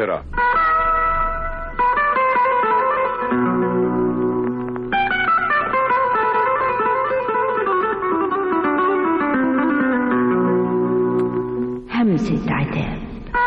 القاهرة همسة عتاب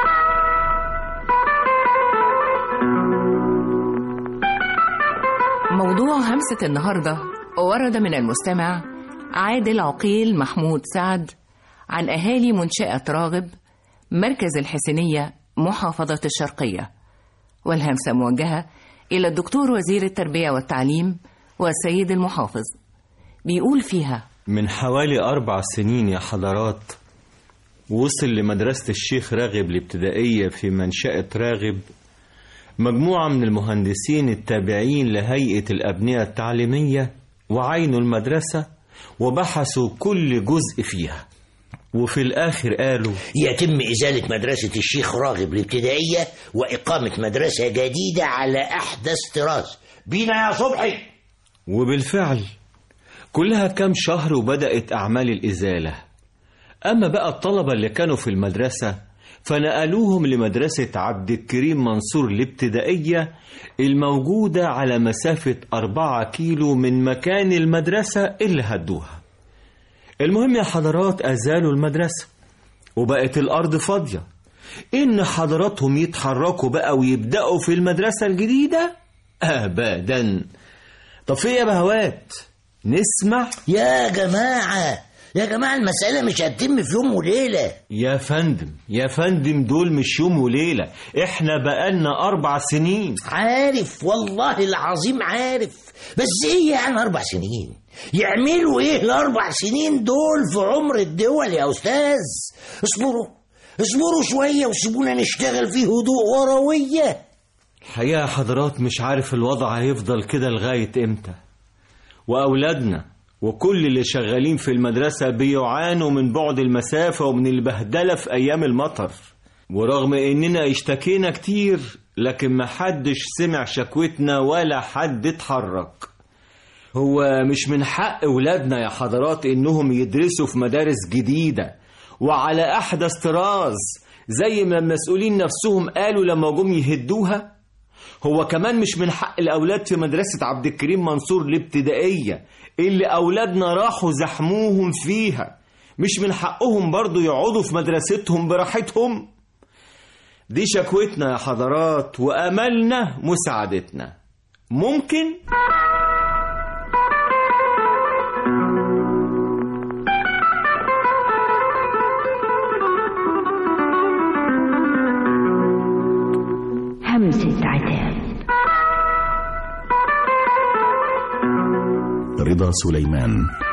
موضوع همسة النهاردة ورد من المستمع عادل عقيل محمود سعد عن أهالي منشأة راغب مركز الحسينية محافظة الشرقية والهمسة موجهة إلى الدكتور وزير التربية والتعليم والسيد المحافظ بيقول فيها من حوالي أربع سنين يا حضرات وصل لمدرسة الشيخ راغب الابتدائية في منشأة راغب مجموعة من المهندسين التابعين لهيئة الأبنية التعليمية وعينوا المدرسة وبحثوا كل جزء فيها وفي الآخر قالوا يتم إزالة مدرسة الشيخ راغب الابتدائية وإقامة مدرسة جديدة على أحدث طراز بينا يا صبحي وبالفعل كلها كام شهر وبدأت أعمال الإزالة أما بقى الطلبة اللي كانوا في المدرسة فنقلوهم لمدرسة عبد الكريم منصور الابتدائية الموجودة على مسافة أربعة كيلو من مكان المدرسة اللي هدوها المهم يا حضرات أزالوا المدرسة وبقت الأرض فاضية إن حضراتهم يتحركوا بقى ويبدأوا في المدرسة الجديدة أبدا طب في إيه يا بهوات نسمع يا جماعة يا جماعة المسألة مش هتتم في يوم وليلة يا فندم يا فندم دول مش يوم وليلة احنا بقالنا أربع سنين عارف والله العظيم عارف بس ايه يعني أربع سنين يعملوا ايه الأربع سنين دول في عمر الدول يا أستاذ اصبروا اصبروا شوية وسيبونا نشتغل في هدوء وروية الحقيقة يا حضرات مش عارف الوضع هيفضل كده لغاية امتى وأولادنا وكل اللي شغالين في المدرسة بيعانوا من بعد المسافة ومن البهدلة في أيام المطر ورغم إننا اشتكينا كتير لكن محدش سمع شكوتنا ولا حد اتحرك هو مش من حق ولادنا يا حضرات إنهم يدرسوا في مدارس جديدة وعلى أحدث طراز زي ما المسؤولين نفسهم قالوا لما جم يهدوها هو كمان مش من حق الأولاد في مدرسة عبد الكريم منصور الابتدائية اللي أولادنا راحوا زحموهم فيها مش من حقهم برضو يقعدوا في مدرستهم براحتهم دي شكوتنا يا حضرات وأملنا مساعدتنا ممكن همسة عتاب رضا سليمان